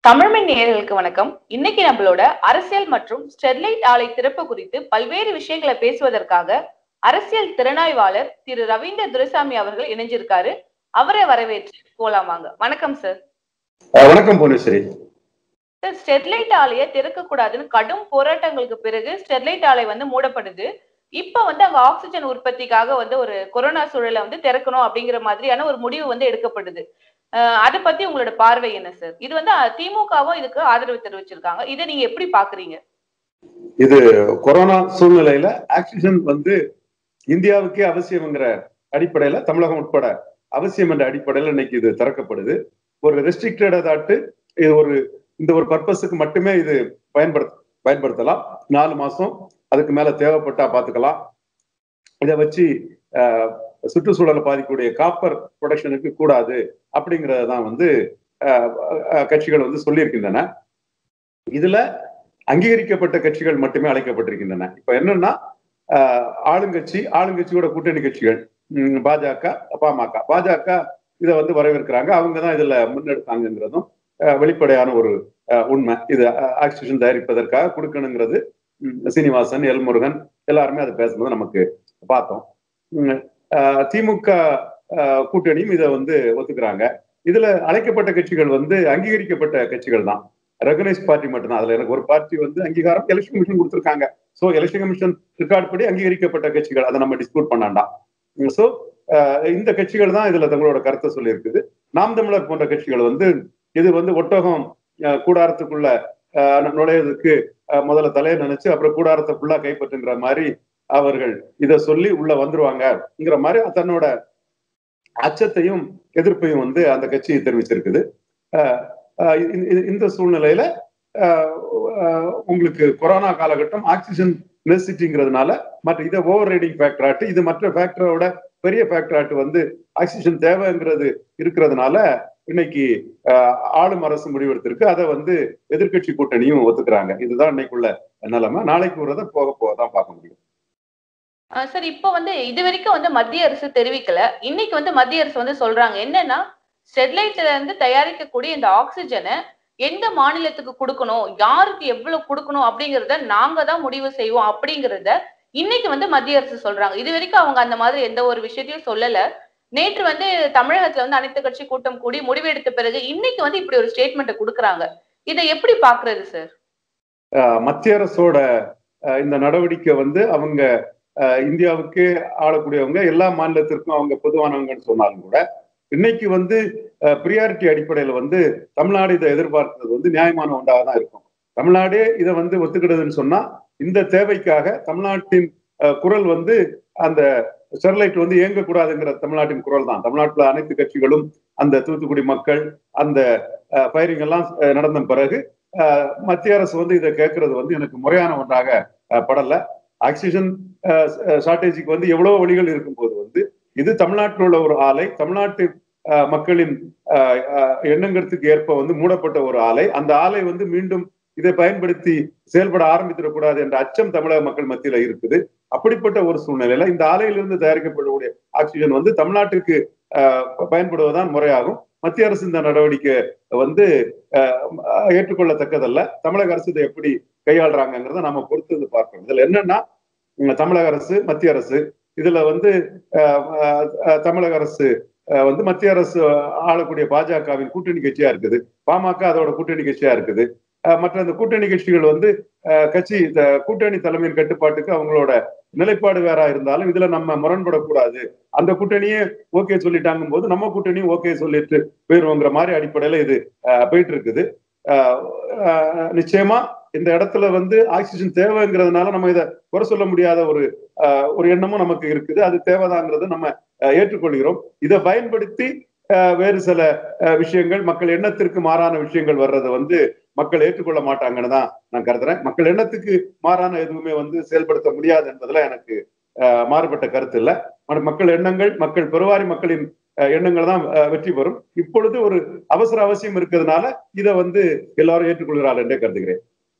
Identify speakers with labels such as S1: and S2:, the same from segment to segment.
S1: தமிழ்மின் நேயர்களுக்கு வணக்கம் இன்னைக்கு நம்மளோட அரசியல் மற்றும் ஸ்டெர்லைட் ஆலை திறப்பு குறித்து பல்வேறு விஷயங்களை பேசுவதற்காக அரசியல் திறனாய்வாளர் திரு ரவீந்திர துரைசாமி அவர்கள் இணைஞ்சிருக்காரு அவரை வரவேற்று போலாம் வாங்க வணக்கம் சார்
S2: அஹ் வணக்கம் புவனேஸ்வரி
S1: சார் ஸ்டெர்லைட் ஆலையை திறக்க கூடாதுன்னு கடும் போராட்டங்களுக்கு பிறகு ஸ்டெர்லைட் ஆலை வந்து மூடப்படுது இப்ப வந்து அங்க ஆக்சிஜன் உற்பத்திக்காக வந்து ஒரு கொரோனா சூழலை வந்து திறக்கணும் அப்படிங்கிற மாதிரியான ஒரு முடிவு வந்து எடுக்கப்படுது அஹ் அதை பத்தி உங்களோட பார்வை என்ன சார் இது வந்து அஹ், திமுகவும் இதுக்கு ஆதரவு தெரிவிச்சிருக்காங்க இதை நீங்க எப்படி பாக்குறீங்க
S2: இது கொரோனா சூழ்நிலையில ஆக்சிஜன் வந்து இந்தியாவுக்கே அவசியம்ங்கிற அடிப்படையில தமிழகம் உட்பட அவசியம் என்ற அடிப்படையில இன்னைக்கு இது திறக்கப்படுது ஒரு ரெஸ்ட்ரிக்டட் அதாட்டு இது ஒரு இந்த ஒரு பர்பஸுக்கு மட்டுமே இது பயன்படுத்த பயன்படுத்தலாம் நாலு மாசம் அதுக்கு மேல தேவைப்பட்டா பாத்துக்கலாம் இதை வச்சு அஹ், சுற்றுச்சூழலை பாதிக்கக்கூடிய காப்பர் ப்ரொடக்ஷனுக்கு கூடாது அப்படிங்கறது தான் வந்து அஹ், அஹ், கட்சிகள் வந்து சொல்லியிருக்கின்றன இதுல அங்கீகரிக்கப்பட்ட கட்சிகள் மட்டுமே அழைக்கப்பட்டிருக்கின்றன இப்ப என்னன்னா ஆஹ், ஆளுங்கட்சி ஆளுங்கட்சியோட கூட்டணி கட்சிகள் ம், பாஜக பாமக பாஜக இதை வந்து வரவேற்கிறாங்க அவங்க தான் இதுல முன்னெடுத்தாங்கிறதும் ஆஹ், வெளிப்படையான ஒரு ஆஹ், உண்மை இது ஆஹ், ஆக்சிஜன் தயாரிப்பதற்காக கொடுக்கணுங்கிறது ம், சீனிவாசன் எல் முருகன் எல்லாருமே அதை பேசும்போது நமக்கு பார்த்தோம் ம், ஆஹ், திமுக ஆஹ், கூட்டணியும் இதை வந்து ஒத்துக்கிறாங்க இதுல அழைக்கப்பட்ட கட்சிகள் வந்து அங்கீகரிக்கப்பட்ட கட்சிகள் தான் ரெகனைஸ் பார்ட்டி மட்டும்தான் அதுல எனக்கு ஒரு பார்ட்டி வந்து அங்கீகாரம் எலெக்ஷன் கமிஷன் கொடுத்துருக்காங்க சோ எலெக்ஷன் கமிஷன் ரெக்கார்ட் படி அங்கீகரிக்கப்பட்ட கட்சிகள் அதை நம்ம டிஸ்பியூட் பண்ணாண்டாம் சோ இந்த கட்சிகள் தான் இதுல தங்களோட கருத்தை சொல்லியிருக்குது நாம் தமிழர் போன்ற கட்சிகள் வந்து இது வந்து ஒட்டகம் அஹ், கூடாரத்துக்குள்ள அஹ், நு- நுழையறதுக்கு அஹ், முதல்ல தலையை நினைச்சு அப்புறம் கூடாரத்தை ஃபுல்லா கைப்பற்றுங்கிற மாதிரி அவர்கள் இதை சொல்லி உள்ள வந்துருவாங்கங்கிற மாதிரி தன்னோட அச்சத்தையும் எதிர்ப்பையும் வந்து அந்த கட்சி தெரிவிச்சிருக்குது அஹ், அஹ் இந்த- இந்த- இந்த சூழ்நிலையில அஹ், அஹ், உங்களுக்கு கொரோனா காலகட்டம் ஆக்சிஜன் நெசிட்டிங்கிறதுனால மற்ற இதை ஓவர் ரைடிங் ஃபேக்டர் ஆட்டு இது மற்ற ஃபேக்டரோட பெரிய ஃபேக்டர் ஆட்டு வந்து ஆக்சிஜன் தேவைங்கிறது இருக்கிறதுனால இன்னைக்கு அஹ், ஆளும் அரசு முடிவெடுத்திருக்கு அதை வந்து எதிர்க்கட்சி கூட்டணியும் ஒத்துக்கிறாங்க இதுதான் இன்னைக்குள்ள நிலைமை நாளைக்கு வரதை போக போக தான் பார்க்க முடியும்
S1: அஹ், சார் இப்போ வந்து இது வரைக்கும் வந்து மத்திய அரசு தெரிவிக்கல இன்னைக்கு வந்து மத்திய அரசு வந்து சொல்றாங்க என்னன்னா ஸ்டெர்லைட்ல இருந்து தயாரிக்கக்கூடிய இந்த ஆக்சிஜனை எந்த மாநிலத்துக்கு கொடுக்கணும் யாருக்கு எவ்வளவு கொடுக்கணும் அப்படிங்கறத நாங்க தான் முடிவு செய்வோம் அப்படிங்கறத இன்னைக்கு வந்து மத்திய அரசு சொல்றாங்க இது வரைக்கும் அவங்க அந்த மாதிரி எந்த ஒரு விஷயத்தையும் சொல்லல நேற்று வந்து தமிழகத்துல வந்து அனைத்து கட்சி கூட்டம் கூடி முடிவெடுத்த பிறகு இன்னைக்கு வந்து இப்படி ஒரு ஸ்டேட்மெண்ட்டை கொடுக்குறாங்க இதை எப்படி பாக்குறது சார்
S2: அஹ், மத்திய அரசோட அஹ், இந்த நடவடிக்கை வந்து அவங்க அஹ், இந்தியாவுக்கு ஆளக்கூடியவங்க எல்லா மாநிலத்திற்கும் அவங்க பொதுவானவங்கன்னு சொன்னாலும் கூட இன்னைக்கு வந்து ப்ரியாரிட்டி அடிப்படையில வந்து தமிழ்நாடு இதை எதிர்பார்க்கிறது வந்து நியாயமான ஒன்றாக தான் இருக்கும் தமிழ்நாடே இதை வந்து ஒத்துக்கிடுதுன்னு சொன்னா இந்த தேவைக்காக தமிழ்நாட்டின் அஹ், குரல் வந்து அந்த ஸ்டெர்லைட் வந்து இயங்கக்கூடாதுங்கிற தமிழ்நாட்டின் குரல் தான் தமிழ்நாட்டுல அனைத்து கட்சிகளும் அந்த தூத்துக்குடி மக்கள் அந்த ஃபயரிங் எல்லாம் அஹ், நடந்த பிறகு அஹ், மத்திய அரசு வந்து இதை கேட்கறது வந்து எனக்கு முறையான ஒன்றாக அஹ், படல ஆக்சிஜன் ஷார்டேஜுக்கு வந்து எவ்வளவு வழிகள் இருக்கும்போது வந்து இது தமிழ்நாட்டில் உள்ள ஒரு ஆலை தமிழ்நாட்டு அஹ், மக்களின் அஹ், அஹ், எண்ணங்களுக்கு ஏற்ப வந்து மூடப்பட்ட ஒரு ஆலை அந்த ஆலை வந்து மீண்டும் இதை பயன்படுத்தி செயல்பட ஆரம்பித்திடக்கூடாது என்ற அச்சம் தமிழக மக்கள் மத்தியில இருக்குது அப்படிப்பட்ட ஒரு சூழ்நிலையில இந்த ஆலையிலிருந்து தயாரிக்கப்படக்கூடிய ஆக்சிஜன் வந்து தமிழ்நாட்டுக்கு அஹ், பயன்படுவதுதான் முறையாகும் மத்திய அரசு இந்த நடவடிக்கை வந்து அஹ், ஏற்றுக்கொள்ளத்தக்கதல்ல தமிழக அரசு இதை எப்படி கையாளுறாங்கிறத நம்ம பொறுத்து பார்க்கணும் இதுல என்னன்னா உம், தமிழக அரசு மத்திய அரசு இதுல வந்து அஹ், அஹ், தமிழக அரசு அஹ், வந்து மத்திய அரசு ஆளக்கூடிய பாஜகவின் கூட்டணி கட்சியா இருக்குது பாமக அதோட கூட்டணி கட்சியா இருக்குது அஹ், மற்ற அந்த கூட்டணி கட்சிகள் வந்து அஹ், கட்சி இந்த கூட்டணி தலைமையின் கட்டுப்பாட்டுக்கு அவங்களோட நிலைப்பாடு வேற இருந்தாலும் இதுல நம்ம முரண்படக்கூடாது அந்த கூட்டணியே ஓகே சொல்லிட்டாங்கும் போது நம்ம கூட்டணியும் ஓகே சொல்லிட்டு போயிருவோங்கிற மாதிரி அடிப்படையில இது அஹ், போயிட்டு இருக்குது அஹ், அஹ், நிச்சயமா இந்த இடத்துல வந்து ஆக்சிஜன் தேவைங்கிறதுனால நம்ம இதை குறை சொல்ல முடியாத ஒரு அஹ், ஒரு எண்ணமும் நமக்கு இருக்குது அது தேவைதாங்கிறது நம்ம அஹ், ஏற்றுக்கொள்கிறோம் இதை பயன்படுத்தி அஹ், வேறு சில அஹ், விஷயங்கள் மக்கள் எண்ணத்திற்கு மாறான விஷயங்கள் வர்றதை வந்து மக்கள் ஏற்றுக்கொள்ள மாட்டாங்கன்னு தான் நான் கருதுறேன் மக்கள் எண்ணத்துக்கு மாறான எதுவுமே வந்து செயல்படுத்த முடியாது என்பதுல எனக்கு அஹ், மாறுபட்ட கருத்து இல்லை மற்ற மக்கள் எண்ணங்கள் மக்கள் பெருவாரி மக்களின் அஹ், எண்ணங்கள் தான் அஹ், வெற்றி பெறும் இப்பொழுது ஒரு அவசர அவசியம் இருக்கிறதுனால இதை வந்து எல்லாரும் ஏற்றுக்கொள்கிறார்கள் என்றே கருதுகிறேன்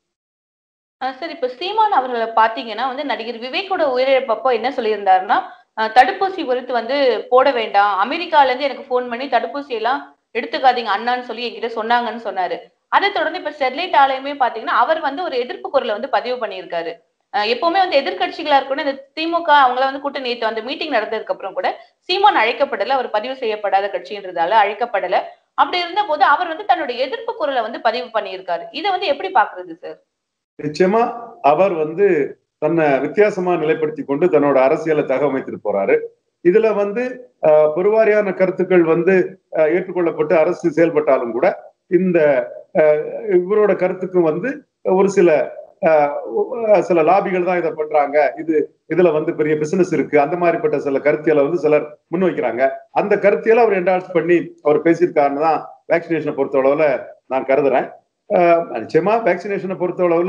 S1: அஹ் சார் இப்ப சீமான் அவர்களை பாத்தீங்கன்னா வந்து நடிகர் விவேக்கோட உயிரிழப்பப்போ என்ன சொல்லியிருந்தாருன்னா அஹ் தடுப்பூசி குறித்து வந்து போட வேண்டாம் அமெரிக்கால இருந்து எனக்கு ஃபோன் பண்ணி தடுப்பூசி எல்லாம் எடுத்துக்காதீங்க அண்ணான்னு சொல்லி என்கிட்ட சொன்னாங்கன்னு சொன்னாரு அதை தொடர்ந்து இப்ப ஸ்டெர்லைட் ஆலையுமே பாத்தீங்கன்னா அவர் வந்து ஒரு எதிர்ப்பு குரலை வந்து பதிவு பண்ணியிருக்காரு அஹ் எப்பவுமே வந்து எதிர்க்கட்சிகளா இருக்கணும் இந்த திமுக அவங்கள வந்து கூட்டு நேற்று அந்த மீட்டிங் நடந்ததுக்கு அப்புறம் கூட சீமான் அழைக்கப்படல அவர் பதிவு செய்யப்படாத கட்சின்றதால அழைக்கப்படல அப்படி இருந்த போது அவர் வந்து தன்னுடைய எதிர்ப்பு குரலை வந்து பதிவு பண்ணியிருக்காரு இதை வந்து எப்படி பாக்குறது சார்
S2: நிச்சயமா அவர் வந்து தன்னை வித்தியாசமா நிலைப்படுத்தி கொண்டு தன்னோட அரசியலை தகவமைத்துட்டு போறாரு இதுல வந்து அஹ், பெருவாரியான கருத்துக்கள் வந்து அஹ், ஏற்றுக்கொள்ளப்பட்டு அரசு செயல்பட்டாலும் கூட இந்த அஹ், இவரோட கருத்துக்கும் வந்து ஒரு சில அஹ், அஹ், சில லாபிகள் தான் இதை பண்றாங்க இது இதுல வந்து பெரிய பிசினஸ் இருக்கு அந்த மாதிரிப்பட்ட சில கருத்தியலை வந்து சிலர் முன்வைக்கிறாங்க அந்த கருத்தியலை அவர் என்டால்ஸ் பண்ணி அவர் பேசியிருக்காருன்னு தான் வேக்சினேஷனை பொறுத்தளவுல நான் கருதுறேன் அஹ், நிச்சயமா வேக்சினேஷனை பொறுத்தளவுல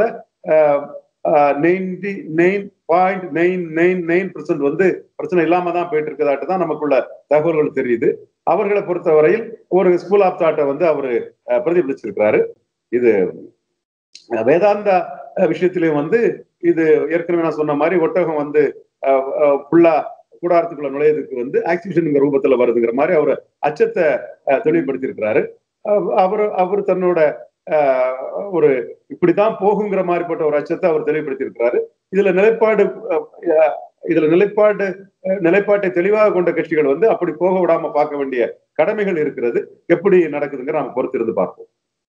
S2: ninety nine point nine nine nine வந்து பிரச்சனை இல்லாம தான் போயிட்டு இருக்கதாட்டு தான் நமக்குள்ள தகவல்கள் தெரியுது அவர்களை பொறுத்தவரையில் ஒரு ஸ்கூல் ஆஃப் தாட்டை வந்து அவரு அஹ், பிரதிபலிச்சிருக்கிறாரு இது அஹ், வேதாந்தா அஹ், விஷயத்திலையும் வந்து இது ஏற்கனவே நான் சொன்ன மாதிரி ஒட்டகம் வந்து ஃபுல்லா கூடாரத்துக்குள்ள நுழையதுக்கு வந்து ஆக்சிபிஷன்ங்கிற ரூபத்துல வருதுங்கிற மாதிரி அவர் அச்சத்தை அஹ், தெளிவுபடுத்தியிருக்கிறாரு அஹ், அவர் அவர் தன்னோட அஹ், ஒரு இப்படிதான் போகுங்கிற மாதிரிப்பட்ட ஒரு அச்சத்தை அவர் தெளிவுபடுத்தியிருக்கிறாரு இதுல நிலைப்பாடு அஹ், அஹ், இதுல நிலைப்பாடு அஹ், நிலைப்பாட்டை தெளிவாக கொண்ட கட்சிகள் வந்து அப்படி போக விடாம பார்க்க வேண்டிய கடமைகள் இருக்கிறது எப்படி நடக்குதுங்கிற நம்ம பொறுத்திருந்து பார்ப்போம்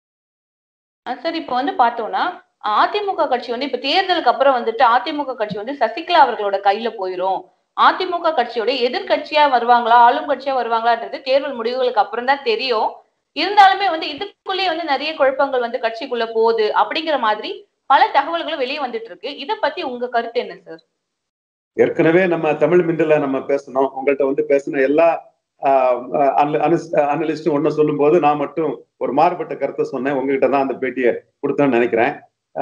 S1: அஹ் சார் இப்ப வந்து பார்த்தோம்னா அதிமுக கட்சி வந்து இப்ப தேர்தலுக்கு அப்புறம் வந்துட்டு அதிமுக கட்சி வந்து சசிகலா அவர்களோட கையில போயிரும் அதிமுக கட்சியோட எதிர்க்கட்சியா வருவாங்களா ஆளும் கட்சியா வருவாங்களான்றது தேர்தல் முடிவுகளுக்கு அப்புறம் தான் தெரியும் இருந்தாலுமே வந்து இதுக்குள்ளேயே வந்து நிறைய குழப்பங்கள் வந்து கட்சிக்குள்ள போகுது அப்படிங்கிற மாதிரி பல தகவல்களும் வெளியே வந்துட்டு இருக்கு இத பத்தி உங்க கருத்து என்ன சார்
S2: ஏற்கனவே நம்ம தமிழ் மிண்டல நம்ம பேசணும் உங்கள்கிட்ட வந்து பேசின எல்லா அனலிஸ்டும் ஒன்னு சொல்லும் போது நான் மட்டும் ஒரு மாறுபட்ட கருத்தை சொன்னேன் உங்ககிட்ட தான் அந்த பேட்டியை கொடுத்தேன்னு நினைக்கிறேன்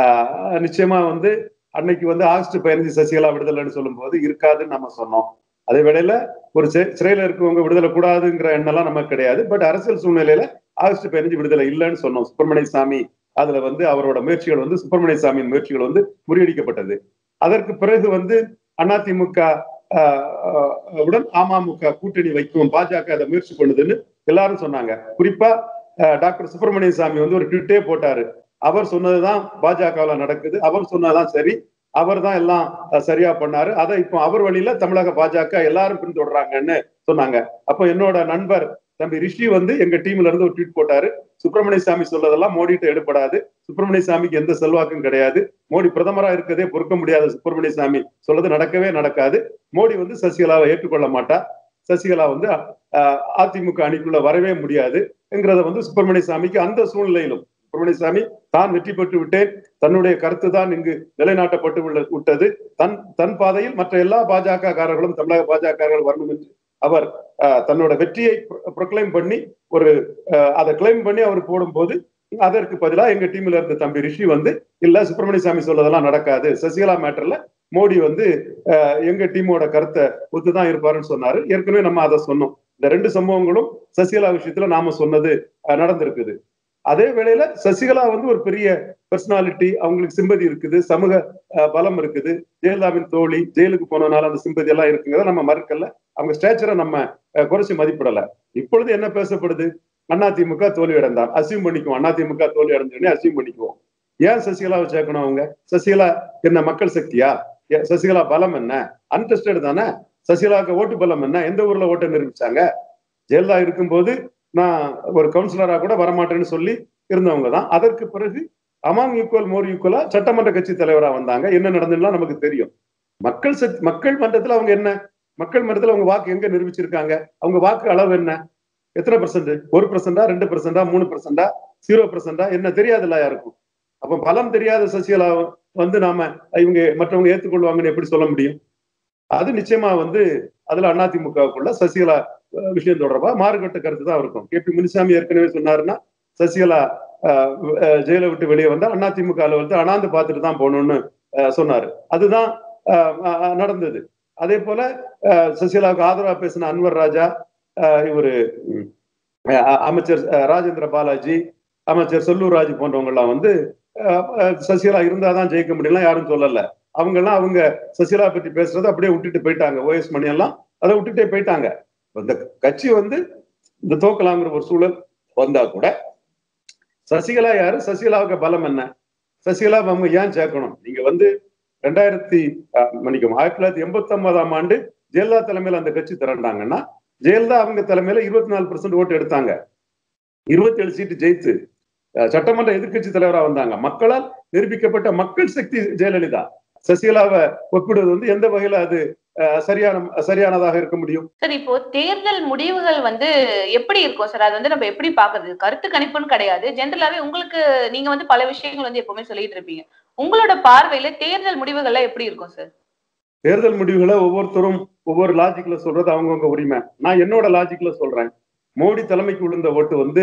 S2: ஆஹ் நிச்சயமா வந்து அன்னைக்கு வந்து ஆகஸ்ட் பதினஞ்சு சசிகலா விடுதலைன்னு சொல்லும் போது இருக்காதுன்னு நம்ம சொன்னோம் அதே வேளையில ஒரு சி- சிறையில இருக்கவங்க விடுதலை கூடாதுங்கிற எண்ணம்லாம் நமக்கு கிடையாது பட் அரசியல் சூழ்நிலையில ஆகஸ்ட் பதினஞ்சு விடுதலை இல்லைன்னு சொன்னோம் சுப்பிரமணிய சாமி அதுல வந்து அவரோட முயற்சிகள் வந்து சுப்பிரமணிய சாமியின் முயற்சிகள் வந்து முறியடிக்கப்பட்டது அதற்கு பிறகு வந்து அதிமுக ஆஹ், ஆஹ், உடன் அமமுக கூட்டணி வைக்கும் பாஜக அதை முயற்சி பண்ணுதுன்னு எல்லாரும் சொன்னாங்க குறிப்பா ஆஹ், டாக்டர் சுப்பிரமணிய சாமி வந்து ஒரு ட்விட்டே போட்டாரு அவர் சொன்னதுதான் பாஜகவுல நடக்குது அவர் சொன்னதுதான் சரி அவர் தான் எல்லாம் அஹ், சரியா பண்ணாரு அதை இப்போ அவர் வழியில தமிழக பாஜக எல்லாரும் பின்தொடர்றாங்கன்னு சொன்னாங்க அப்போ என்னோட நண்பர் தம்பி ரிஷி வந்து எங்க டீம்ல இருந்து ஒரு ட்வீட் போட்டாரு சுப்பிரமணிய சாமி சொல்லதெல்லாம் மோடிட்ட எடுபடாது சுப்பிரமணிய சாமிக்கு எந்த செல்வாக்கும் கிடையாது மோடி பிரதமரா இருக்கதே பொறுக்க முடியாத சுப்பிரமணிய சாமி சொல்றது நடக்கவே நடக்காது மோடி வந்து சசிகலாவை ஏற்றுக்கொள்ள மாட்டா சசிகலா வந்து அஹ், அதிமுக அணிக்குள்ள வரவே முடியாது என்கிறத வந்து சுப்பிரமணிய சாமிக்கு அந்த சூழ்நிலையிலும் சுப்பிரமணிய சாமி தான் வெற்றி பெற்று விட்டேன் தன்னுடைய கருத்து தான் இங்கு நிலைநாட்டப்பட்டு உள்ள விட்டது தன் தன் பாதையில் மற்ற எல்லா பாஜக காரர்களும் தமிழக பாஜக வரணும் என்று அவர் அஹ், தன்னோட வெற்றியை ப்ரொக்ளைம் பண்ணி ஒரு அஹ், அதை கிளைம் பண்ணி அவர் போடும்போது அதற்கு பதிலா எங்க டீம்ல இருந்த தம்பி ரிஷி வந்து இல்ல சுப்பிரமணிய சாமி சொல்லதெல்லாம் நடக்காது சசிகலா மேட்டர்ல மோடி வந்து அஹ், எங்க டீமோட கருத்தை ஒத்துதான் இருப்பாருன்னு சொன்னாரு ஏற்கனவே நம்ம அதை சொன்னோம் இந்த ரெண்டு சம்பவங்களும் சசிகலா விஷயத்துல நாம சொன்னது அஹ், நடந்திருக்குது அதே வேளையில சசிகலா வந்து ஒரு பெரிய பர்சனாலிட்டி அவங்களுக்கு சிம்பதி இருக்குது சமூக அஹ், பலம் இருக்குது ஜெயலலிதாவின் தோழி ஜெயிலுக்கு போனதுனால அந்த சிம்பதி எல்லாம் இருக்குங்கிறத நம்ம மறுக்கல அவங்க ஸ்டேச்சரை நம்ம அஹ், குறைச்சு மதிப்பிடல இப்பொழுது என்ன பேசப்படுது அதிமுக தோல்வி அடைந்தான் அசியூம் பண்ணிக்குவோம் அதிமுக தோல்வி அடைஞ்சோடனே அசியூம் பண்ணிக்குவோம் ஏன் சசிகலாவை சேர்க்கணும் அவங்க சசிகலா என்ன மக்கள் சக்தியா ஏ- சசிகலா பலம் என்ன அன்டெஸ்டட் தானே சசிகலாவுக்கு ஓட்டு பலம் என்ன எந்த ஊர்ல ஓட்டை நிரூபிச்சாங்க ஜெயலலிதா இருக்கும்போது நான் ஒரு கவுன்சிலரா கூட வரமாட்டேன்னு சொல்லி இருந்தவங்க தான் அதற்கு பிறகு அமாங் ஈக்குவல் மோர் ஈக்குவலா சட்டமன்ற கட்சி தலைவரா வந்தாங்க என்ன நடந்ததுலாம் நமக்கு தெரியும் மக்கள் சக்தி மக்கள் மன்றத்துல அவங்க என்ன மக்கள் மன்றத்துல அவங்க வாக்கு எங்க நிரூபிச்சிருக்காங்க அவங்க வாக்கு அளவு என்ன எத்தனை பர்சன்ட் ஒரு பர்சன்டா ரெண்டு பர்சன்டா மூணு பர்சன்டா ஜீரோ பர்சன்டா என்ன தெரியாதுல்ல யாருக்கும் அப்ப பலம் தெரியாத சசிகலா வந்து நாம இவங்க மற்றவங்க ஏத்துக்கொள்வாங்கன்னு எப்படி சொல்ல முடியும் அது நிச்சயமா வந்து அதுல அதிமுகவுக்குள்ள சசிகலா அஹ், விஷயம் தொடர்பா மாறுபட்ட கருத்து தான் இருக்கும் கே பி முனிசாமி ஏற்கனவே சொன்னாருன்னா சசிகலா அஹ், அஹ், ஜெயிலை விட்டு வெளியே வந்தா அதிமுக வந்து அனாந்து பார்த்துட்டு தான் போகணும்னு அஹ், சொன்னாரு அதுதான் அஹ், அஹ், நடந்தது அதே போல அஹ், சசிகலாவுக்கு ஆதரவா பேசின அன்வர் ராஜா அஹ், இவரு ம், அஹ், அமைச்சர் அஹ், ராஜேந்திர பாலாஜி அமைச்சர் செல்லூர் ராஜு போன்றவங்க எல்லாம் வந்து அஹ், அஹ், சசிகலா இருந்தாதான் ஜெயிக்க முடியலாம் யாரும் சொல்லல அவங்க எல்லாம் அவங்க சசிகலா பத்தி பேசுறதை அப்படியே விட்டுட்டு போயிட்டாங்க ஓஎஸ் மணி எல்லாம் அதை விட்டுட்டே போயிட்டாங்க இந்த கட்சி வந்து இந்த தோக்கலாங்கிற ஒரு சூழல் வந்தா கூட சசிகலா யாரு சசிகலாவுக்கு பலம் என்ன சசிகலா அவங்க ஏன் சேர்க்கணும் நீங்க வந்து ரெண்டாயிரத்தி அஹ், மன்னிக்கும் ஆயிரத்தி தொள்ளாயிரத்தி எண்பத்தி ஒன்பதாம் ஆண்டு ஜெயலலிதா தலைமையில அந்த கட்சி திரண்டாங்கன்னா ஜெயலலிதா அவங்க தலைமையில இருபத்தி நாலு பர்சன்ட் ஓட்டு எடுத்தாங்க இருபத்தி ஏழு சீட்டு ஜெயித்து அஹ், சட்டமன்ற எதிர்க்கட்சி தலைவரா வந்தாங்க மக்களால் நிரூபிக்கப்பட்ட மக்கள் சக்தி ஜெயலலிதா சசிகலாவை ஒப்பிடுவது வந்து எந்த வகையில அது அஹ், சரியான சரியானதாக இருக்க முடியும்
S1: சார் இப்போ தேர்தல் முடிவுகள் வந்து எப்படி இருக்கும் சார் அது வந்து நம்ம எப்படி பாக்குறது கருத்து கணிப்புன்னு கிடையாது ஜென்ரலாவே உங்களுக்கு நீங்க வந்து பல விஷயங்கள் வந்து எப்பவுமே சொல்லிட்டு இருப்பீங்க உங்களோட பார்வையில தேர்தல் முடிவுகள்லாம் எப்படி இருக்கும் சார்
S2: தேர்தல் முடிவுகளை ஒவ்வொருத்தரும் ஒவ்வொரு லாஜிக்ல சொல்றது அவங்கவுங்க உரிமை நான் என்னோட லாஜிக்ல சொல்றேன் மோடி தலைமைக்கு விழுந்த ஓட்டு வந்து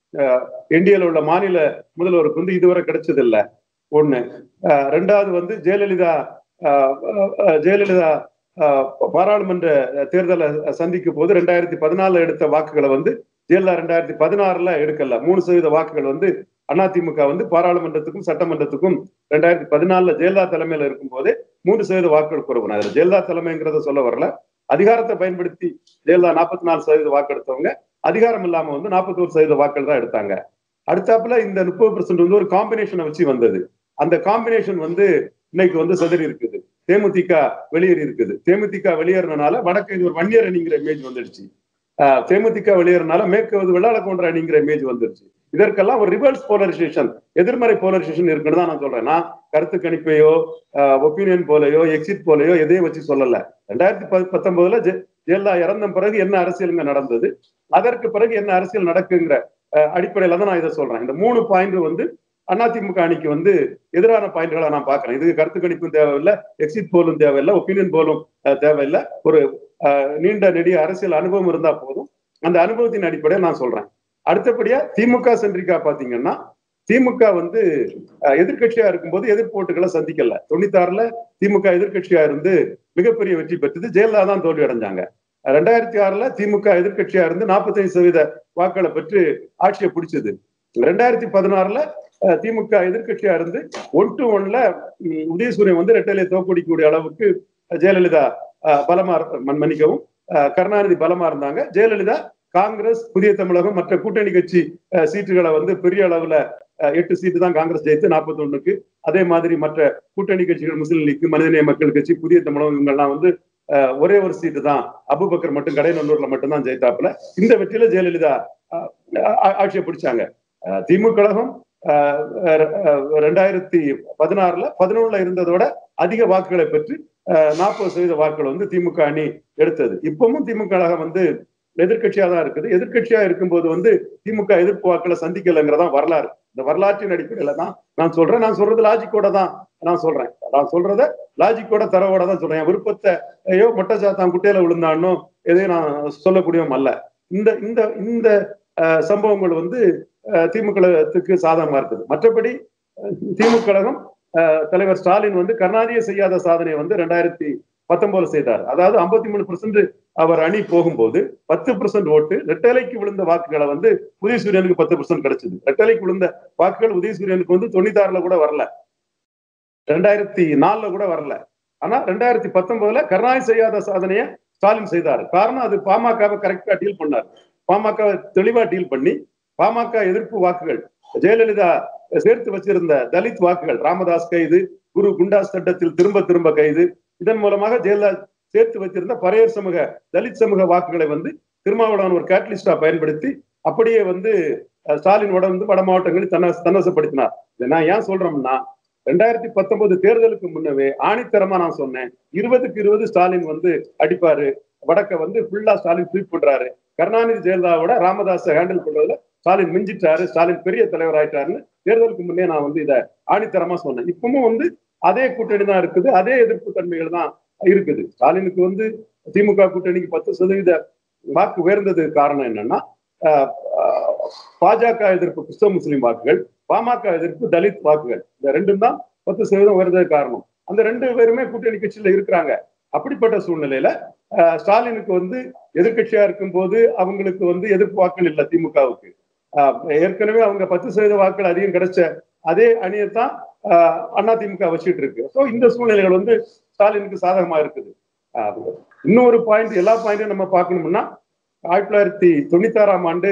S2: என்டிஏல உள்ள மாநில முதல்வருக்கு வந்து இதுவரை கிடைச்சது இல்ல ஒண்ணு அஹ், ரெண்டாவது வந்து ஜெயலலிதா அஹ், அஹ், ஜெயலலிதா அஹ், பாராளுமன்ற தேர்தலை சந்திக்கும் போது ரெண்டாயிரத்தி பதினாலுல எடுத்த வாக்குகளை வந்து ஜெயலலிதா ரெண்டாயிரத்தி பதினாறுல எடுக்கல மூணு சதவீத வாக்குகள் வந்து அதிமுக வந்து பாராளுமன்றத்துக்கும் சட்டமன்றத்துக்கும் ரெண்டாயிரத்தி பதினாலுல ஜெயலலிதா தலைமையில இருக்கும் போதே மூன்று சதவீத வாக்குகள் குறைவு அதுல ஜெயலலிதா தலைமைங்கிறத சொல்ல வரல அதிகாரத்தை பயன்படுத்தி ஜெயலலிதா நாற்பத்தி நாலு சதவீத வாக்கு எடுத்தவங்க அதிகாரம் இல்லாம வந்து நாற்பத்தி ஒரு சதவீத வாக்குகள் தான் எடுத்தாங்க அடுத்தாப்புல இந்த முப்பது பெர்சென்ட் வந்து ஒரு காம்பினேஷனை வச்சு வந்தது அந்த காம்பினேஷன் வந்து இன்னைக்கு வந்து சிதறி இருக்குது தேமுதிக வெளியேறி இருக்குது தேமுதிக வெளியேறினால வடக்கு இது ஒரு வன்னியர் அணிங்கிற இமேஜ் வந்துடுச்சு ஆஹ் தேமுதிக வெளியேறினால மேற்கு வந்து வெள்ளாள கொன்ற அணிங்கிற இமேஜ் வந்துருச்சு இதற்கெல்லாம் ஒரு ரிவர்ஸ் போலரைசேஷன் எதிர்மறை போலரைசேஷன் இருக்குன்னு தான் நான் சொல்றேன் நான் கருத்து கணிப்பையோ ஒப்பீனியன் போலையோ எக்ஸிட் போலையோ எதையும் வச்சு சொல்லல ரெண்டாயிரத்தி பத் பத்தொன்பதுல ஜெ- ஜெயலலிதா இறந்த பிறகு என்ன அரசியலுங்க நடந்தது அதற்கு பிறகு என்ன அரசியல் நடக்குங்கிற அஹ், அடிப்படையில தான் நான் இதை சொல்றேன் இந்த மூணு பாயிண்ட் வந்து அதிமுக அணிக்கு வந்து எதிரான பாயிண்ட்களை நான் பார்க்கறேன் இதுக்கு கருத்து கணிப்பும் தேவையில்லை எக்ஸிட் போலும் தேவையில்லை ஒப்பீனியன் போலும் அஹ், தேவையில்லை ஒரு அஹ், நீண்ட நெடிய அரசியல் அனுபவம் இருந்தா போதும் அந்த அனுபவத்தின் அடிப்படையில் நான் சொல்றேன் அடுத்தபடியா திமுக சென்ட்ரிக்கா பாத்தீங்கன்னா திமுக வந்து அஹ், எதிர்க்கட்சியா இருக்கும்போது எதிர்ப்பு ஓட்டுகளை சந்திக்கல தொண்ணூத்தாறுல திமுக எதிர்க்கட்சியா இருந்து மிகப்பெரிய வெற்றி பெற்றது ஜெயலலிதா தான் தோல்வி அடைஞ்சாங்க ரெண்டாயிரத்தி ஆறுல திமுக எதிர்க்கட்சியா இருந்து 45% சதவீத வாக்களை பெற்று ஆட்சியை பிடிச்சது ரெண்டாயிரத்தி பதினாறுல அஹ், திமுக எதிர்க்கட்சியா இருந்து ஒன் டு ஒன்ல ம், உதயசூரியன் வந்து ரெட்டையிலே தோக்கடிக்கக்கூடிய அளவுக்கு ஜெயலலிதா அஹ், பலமா இருந்த- மன்- மன்னிக்கவும் அஹ், கருணாநிதி பலமா இருந்தாங்க ஜெயலலிதா காங்கிரஸ் புதிய தமிழகம் மற்ற கூட்டணி கட்சி அஹ், சீட்டுகளை வந்து பெரிய அளவுல அஹ், எட்டு சீட்டு தான் காங்கிரஸ் ஜெயித்து 41 அதே மாதிரி மற்ற கூட்டணி கட்சிகள் முஸ்லீம் லீக் மனிதநேய மக்கள் கட்சி புதிய தமிழகம் இவங்கெல்லாம் வந்து அஹ், ஒரே ஒரு சீட்டு தான் அபுபக்கர் மட்டும் கடைநல்லூர்ல மட்டும்தான் ஜெயித்தாப்புல இந்த வெற்றியில ஜெயலலிதா அஹ், ஆ- ஆட்சியை பிடிச்சாங்க அஹ், திமுக கழகம் அஹ், அஹ், ரெண்டாயிரத்தி பதினாறுல பதினொன்னுல இருந்ததோட அதிக வாக்குகளை பெற்று நாற்பது சதவீத வாக்குகள் வந்து திமுக அணி எடுத்தது இப்பவும் திமுக கழகம் வந்து எதிர்க்கட்சியா தான் இருக்குது எதிர்க்கட்சியா இருக்கும்போது வந்து திமுக எதிர்ப்பு வாக்குகளை சந்திக்கலைங்கிறதா வரலாறு இந்த வரலாற்றின் அடிப்படையில தான் நான் சொல்றேன் நான் சொல்றது லாஜிக்கோட தான் நான் சொல்றேன் நான் சொல்றத லாஜிக்கோட தரவோட தான் சொல்றேன் என் விருப்பத்தை ஐயோ மொட்டை சாத்தான் குட்டையில விழுந்தானோ எதையும் நான் சொல்லக்கூடியவன் அல்ல இந்த இந்த இந்த அஹ், சம்பவங்கள் வந்து அஹ், திமுகத்துக்கு சாதகமா இருக்குது மற்றபடி அஹ், திமுக கழகம் அஹ், தலைவர் ஸ்டாலின் வந்து கருணாநிதியை செய்யாத சாதனையை வந்து ரெண்டாயிரத்தி பத்தொன்பதுல செய்தார் அதாவது 53% மூணு அவர் அணி போகும்போது பத்து பெர்சன்ட் ஓட்டு ரெட்டலைக்கு விழுந்த வாக்குகளை வந்து உதயசூரியனுக்கு பத்து பெர்சன்ட் கிடைச்சது ரெட்டலைக்கு விழுந்த வாக்குகள் உதயசூரியனுக்கு வந்து தொண்ணூத்தாறுல கூட வரல ரெண்டாயிரத்தி நாலுல கூட வரல ஆனா ரெண்டாயிரத்தி பத்தொன்பதுல கருணாநிதி செய்யாத சாதனையை ஸ்டாலின் செய்தார் காரணம் அது பாமகவை கரெக்டா டீல் பண்ணார் பாமக தெளிவா டீல் பண்ணி பாமக எதிர்ப்பு வாக்குகள் ஜெயலலிதா சேர்த்து வச்சிருந்த தலித் வாக்குகள் ராமதாஸ் கைது குரு குண்டாஸ் சட்டத்தில் திரும்ப திரும்ப கைது இதன் மூலமாக ஜெயலலிதா சேர்த்து வச்சிருந்த பறையர் சமூக தலித் சமூக வாக்குகளை வந்து திருமாவளவன் ஒரு கேட்டலிஸ்டா பயன்படுத்தி அப்படியே வந்து அஹ், ஸ்டாலினோட வந்து வட மாவட்டங்களில் தன்ன தன்னசப்படுத்தினார் இதை நான் ஏன் சொல்றோம்னா ரெண்டாயிரத்தி பத்தொன்பது தேர்தலுக்கு முன்னவே ஆணித்தரமா நான் சொன்னேன் இருபதுக்கு இருபது ஸ்டாலின் வந்து அடிப்பாரு வடக்க வந்து ஃபுல்லா ஸ்டாலின் ஸ்வீப் பண்றாரு கருணாநிதி ஜெயலலிதாவோட ராமதாஸை ஹேண்டில் பண்றதுல ஸ்டாலின் மிஞ்சிட்டாரு ஸ்டாலின் பெரிய தலைவர் ஆயிட்டாருன்னு தேர்தலுக்கு முன்னே நான் வந்து இதை ஆணித்தரமா சொன்னேன் இப்பவும் வந்து அதே கூட்டணி தான் இருக்குது அதே எதிர்ப்பு தன்மைகள் தான் இருக்குது ஸ்டாலினுக்கு வந்து திமுக கூட்டணிக்கு பத்து சதவீத வாக்கு உயர்ந்தது காரணம் என்னன்னா ஆஹ், ஆஹ், பாஜக எதிர்ப்பு கிறிஸ்தவ முஸ்லிம் வாக்குகள் பாமக எதிர்ப்பு தலித் வாக்குகள் இந்த ரெண்டும் தான் பத்து சதவீதம் உயர்ந்தது காரணம் அந்த ரெண்டு பேருமே கூட்டணி கட்சியில இருக்கிறாங்க அப்படிப்பட்ட சூழ்நிலையில ஆஹ், ஸ்டாலினுக்கு வந்து எதிர்க்கட்சியா இருக்கும்போது அவங்களுக்கு வந்து எதிர்ப்பு வாக்குகள் இல்லை திமுகவுக்கு ஆஹ், ஏற்கனவே அவங்க பத்து சதவீத வாக்குகள் அதிகம் கிடைச்ச அதே அணியைத்தான் அண்ணா திமுக வச்சுட்டு இருக்கு ஸோ இந்த சூழ்நிலைகள் வந்து ஸ்டாலினுக்கு சாதகமா இருக்குது ஆஹ், இன்னொரு பாயிண்ட் எல்லா பாயிண்ட்டும் நம்ம பார்க்கணும்னா ஆயிரத்தி தொள்ளாயிரத்தி தொண்ணூத்தாறாம் ஆண்டு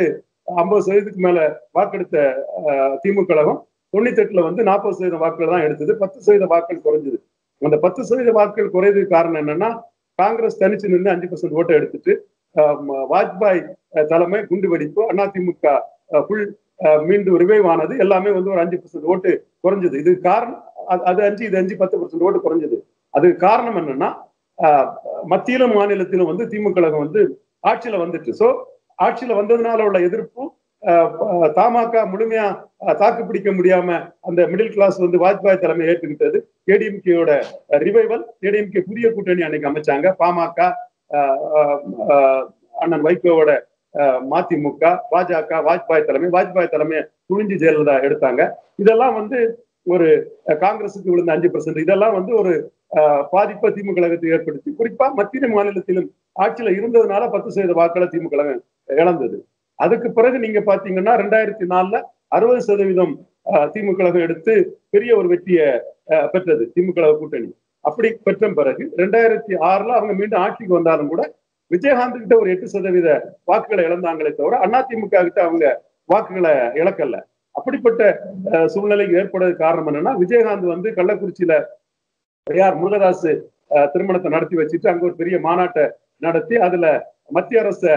S2: ஐம்பது சதவீதத்துக்கு மேல வாக்கெடுத்த அஹ், திமுக கழகம் தொண்ணூத்தி எட்டுல வந்து நாற்பது சதவீத வாக்குகள் தான் எடுத்தது பத்து சதவீத வாக்குகள் குறைஞ்சது அந்த பத்து சதவீத வாக்குகள் குறையதுக்கு காரணம் என்னன்னா காங்கிரஸ் தனிச்சு நின்று அஞ்சு பர்சன்ட் ஓட்டை எடுத்துட்டு அஹ், ம- வாஜ்பாய் அஹ், தலைமை குண்டு வெடிப்பு அதிமுக ஃபுல் மீண்டும் ரிவைவ் ஆனது எல்லாமே வந்து ஒரு அஞ்சு பர்சன்ட் ஓட்டு குறைஞ்சது இது காரணம் அது- அது அஞ்சு இது அஞ்சு பத்து பர்சன்ட் ஓட்டு குறைஞ்சது அதுக்கு காரணம் என்னன்னா அஹ், மத்தியிலும் மாநிலத்திலும் வந்து திமுக கழகம் வந்து ஆட்சியில வந்துட்டு சோ ஆட்சியில வந்ததுனால உள்ள எதிர்ப்பும் அஹ், ப- தமாக முழுமையா அஹ், தாக்கு பிடிக்க முடியாம அந்த மிடில் கிளாஸ் வந்து வாஜ்பாய் தலைமை ஏற்றுக்கிட்டது ஏடிஎம்கேயோட ரிவைவல் ஏடிஎம்கே புதிய கூட்டணி அன்னைக்கு அமைச்சாங்க பாமக அஹ், அஹ், அஹ், அண்ணன் வைகோவோட அஹ், மதிமுக பாஜக வாஜ்பாய் தலைமை வாஜ்பாய் தலைமையை துணிஞ்சு ஜெயலலிதா எடுத்தாங்க இதெல்லாம் வந்து ஒரு அஹ், காங்கிரசுக்கு விழுந்த அஞ்சு பர்சன்ட் இதெல்லாம் வந்து ஒரு அஹ், பாதிப்பை திமுக கழகத்தை ஏற்படுத்தி குறிப்பா மத்திய மாநிலத்திலும் ஆட்சியில இருந்ததுனால பத்து சதவீத வாக்களை திமுக கழகம் இழந்தது அதுக்கு பிறகு நீங்க பாத்தீங்கன்னா ரெண்டாயிரத்தி நாலுல அறுபது சதவீதம் அஹ், திமுக கழகம் எடுத்து பெரிய ஒரு வெற்றியை அஹ், பெற்றது திமுக கழக கூட்டணி அப்படி பெற்ற பிறகு ரெண்டாயிரத்தி ஆறுல அவங்க மீண்டும் ஆட்சிக்கு வந்தாலும் கூட விஜயகாந்த் கிட்ட ஒரு எட்டு சதவீத வாக்குகளை இழந்தாங்களே தவிர அதிமுக கிட்ட அவங்க வாக்குகளை இழக்கல அப்படிப்பட்ட அஹ், சூழ்நிலைக்கு ஏற்படுறது காரணம் என்னன்னா விஜயகாந்த் வந்து கள்ளக்குறிச்சியில பெரியார் முருகதாஸ் அஹ், திருமணத்தை நடத்தி வச்சுட்டு அங்க ஒரு பெரிய மாநாட்டை நடத்தி அதுல மத்திய அரசை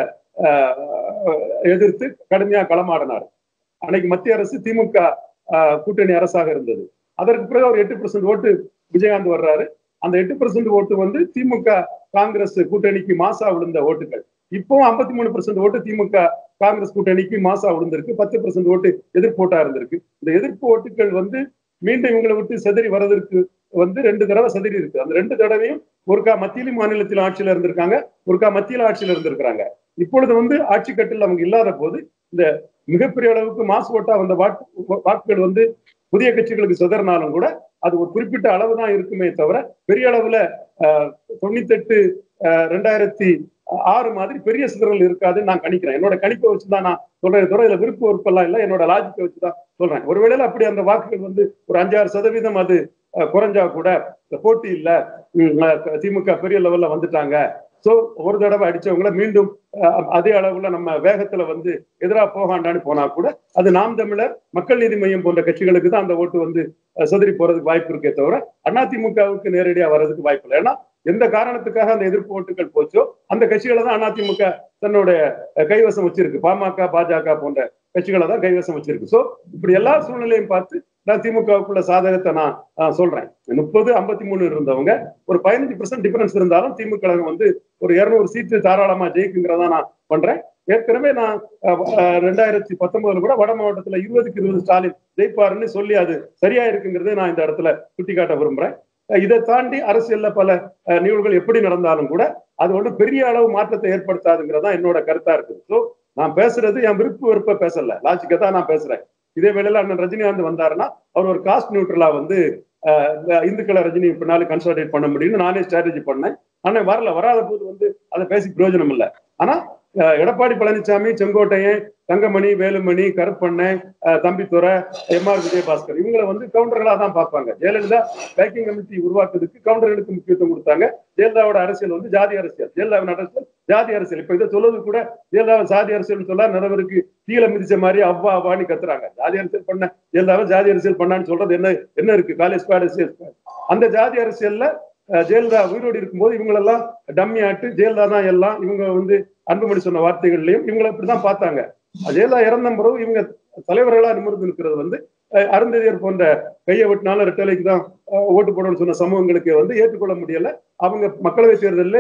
S2: அஹ், எதிர்த்து கடுமையா களமாடினார் அன்னைக்கு மத்திய அரசு திமுக அஹ், கூட்டணி அரசாக இருந்தது அதற்கு பிறகு ஒரு எட்டு பர்சன்ட் ஓட்டு விஜயகாந்த் வர்றாரு அந்த எட்டு பர்சன்ட் ஓட்டு வந்து திமுக காங்கிரஸ் கூட்டணிக்கு மாசா விழுந்த ஓட்டுகள் இப்போ ஐம்பத்தி மூணு பர்சன்ட் ஓட்டு திமுக காங்கிரஸ் கூட்டணிக்கு மாசா விழுந்திருக்கு பத்து பர்சன்ட் ஓட்டு எதிர்ப்பு ஓட்டா இருந்திருக்கு இந்த எதிர்ப்பு ஓட்டுகள் வந்து மீண்டும் இவங்களை விட்டு செதறி வர்றதற்கு வந்து ரெண்டு தடவை செதறி இருக்கு அந்த ரெண்டு தடவையும் ஒருக்கா மத்தியிலும் மாநிலத்தில் ஆட்சியில இருந்திருக்காங்க ஒருக்கா மத்தியில ஆட்சியில இருந்திருக்கிறாங்க இப்பொழுது வந்து ஆட்சி கட்டில் அவங்க இல்லாத போது இந்த மிகப்பெரிய அளவுக்கு மாசு ஓட்டா வந்த வாக்கு வாக்குகள் வந்து புதிய கட்சிகளுக்கு சிதறினாலும் கூட அது ஒரு குறிப்பிட்ட அளவு தான் இருக்குமே தவிர பெரிய அளவுல ஆஹ், தொண்ணூத்தெட்டு ஆஹ், ரெண்டாயிரத்தி ஆறு மாதிரி பெரிய சிதறல் இருக்காதுன்னு நான் கணிக்கிறேன் என்னோட கணிப்பை வச்சுதான் நான் சொல்றேன் தவிர இதுல விருப்ப விருப்பெல்லாம் இல்லை என்னோட லாஜிக்கை வச்சுதான் சொல்றேன் ஒருவேளை அப்படி அந்த வாக்குகள் வந்து ஒரு அஞ்சாறு சதவீதம் அது அஹ், குறைஞ்சா கூட இந்த போட்டி இல்ல ம், அஹ், திமுக பெரிய லெவல்ல வந்துட்டாங்க சோ ஒரு தடவை அடிச்சவங்கள மீண்டும் அஹ், அதே அளவுல நம்ம வேகத்துல வந்து எதிராக போகாண்டான்னு போனா கூட அது நாம் தமிழர் மக்கள் நீதி மையம் போன்ற கட்சிகளுக்கு தான் அந்த ஓட்டு வந்து அஹ், சிதறி போறதுக்கு வாய்ப்பு இருக்கே தவிர அதிமுகவுக்கு நேரடியா வர்றதுக்கு வாய்ப்பு இல்லை ஏன்னா எந்த காரணத்துக்காக அந்த எதிர்ப்பு ஓட்டுகள் போச்சோ அந்த கட்சிகளை தான் அதிமுக தன்னோட அஹ், கைவசம் வச்சிருக்கு பாமக பாஜக போன்ற கட்சிகளை தான் கைவசம் வச்சிருக்கு சோ இப்படி எல்லா சூழ்நிலையும் பார்த்து நான் திமுகவுக்குள்ள சாதகத்தை நான் ஆஹ், சொல்றேன் முப்பது ஐம்பத்தி மூணு இருந்தவங்க ஒரு பதினஞ்சு பர்சன்ட் டிஃபரன்ஸ் இருந்தாலும் திமுக கழகம் வந்து ஒரு இருநூறு சீட்டு தாராளமா ஜெயிக்குங்கிறதா நான் பண்றேன் ஏற்கனவே நான் அஹ், அஹ், ரெண்டாயிரத்தி பத்தொன்பதுல கூட வட மாவட்டத்துல இருபதுக்கு இருபது ஸ்டாலின் ஜெயிப்பாருன்னு சொல்லி அது சரியா இருக்குங்கிறதை நான் இந்த இடத்துல சுட்டிக்காட்ட விரும்புறேன் அஹ், இதை தாண்டி அரசியல்ல பல அஹ், நிகழ்வுகள் எப்படி நடந்தாலும் கூட அது ஒன்று பெரிய அளவு மாற்றத்தை ஏற்படுத்தாதுங்கிறதா என்னோட கருத்தா இருக்குது ஸோ நான் பேசுறது என் விருப்ப விருப்ப பேசல லாஜிக்கா தான் நான் பேசுறேன் இதே வேளையில அண்ணன் ரஜினிகாந்த் வந்தாருன்னா அவர் ஒரு காஸ்ட் நியூட்ரலா வந்து அஹ், இந்த இந்துக்களை ரஜினி பின்னாலும் கன்சல்டேட் பண்ண முடியும்னு நானே ஸ்ட்ராட்டஜி பண்ணேன் ஆனா வரல வராத போது வந்து அதை பேசி பிரயோஜனம் இல்லை ஆனா அஹ், எடப்பாடி பழனிசாமி செங்கோட்டையன் தங்கமணி வேலுமணி கருப்பண்ணன் அஹ், தம்பித்துறை எம் ஆர் விஜயபாஸ்கர் இவங்களை வந்து கவுண்டர்களா தான் பார்ப்பாங்க ஜெயலலிதா பேக்கிங் கமிட்டி உருவாக்குறதுக்கு கவுண்டர்களுக்கு முக்கியத்துவம் கொடுத்தாங்க ஜெயலலிதாவோட அரசியல் வந்து ஜாதி அரசியல் ஜெயலலிதாவின் அரசியல் ஜாதி அரசியல் இப்ப இதை சொல்வது கூட ஜெயலலிதா ஜாதி அரசியல் சொல்ல நிறைவருக்கு கீழே மிதிச்ச மாதிரி அவ்வா அவ்வான்னு கத்துறாங்க ஜாதி அரசியல் பண்ண ஜெயலலிதாவை ஜாதி அரசியல் பண்ணான்னு சொல்றது என்ன என்ன இருக்கு காலேஜ் ஸ்குவாட் அரசியல் squad. அந்த ஜாதி அரசியல்ல அஹ், ஜெயலலிதா உயிரோடு இருக்கும்போது இவங்களெல்லாம் டம்மி ஆட்டு ஜெயலலிதா தான் எல்லாம் இவங்க வந்து அன்புமணி சொன்ன வார்த்தைகள்லயும் இவங்களை இப்படிதான் பார்த்தாங்க ஜெயலலிதா இறந்த பிறகு இவங்க தலைவர்களா நிமிர்ந்து நிற்கிறது வந்து அஹ், அருந்ததியர் போன்ற கையை வெட்டினாலும் ரெட்டலைக்கு தான் அஹ், ஓட்டு போடணும்னு சொன்ன சமூகங்களுக்கு வந்து ஏற்றுக்கொள்ள முடியல அவங்க மக்களவை தேர்தலில்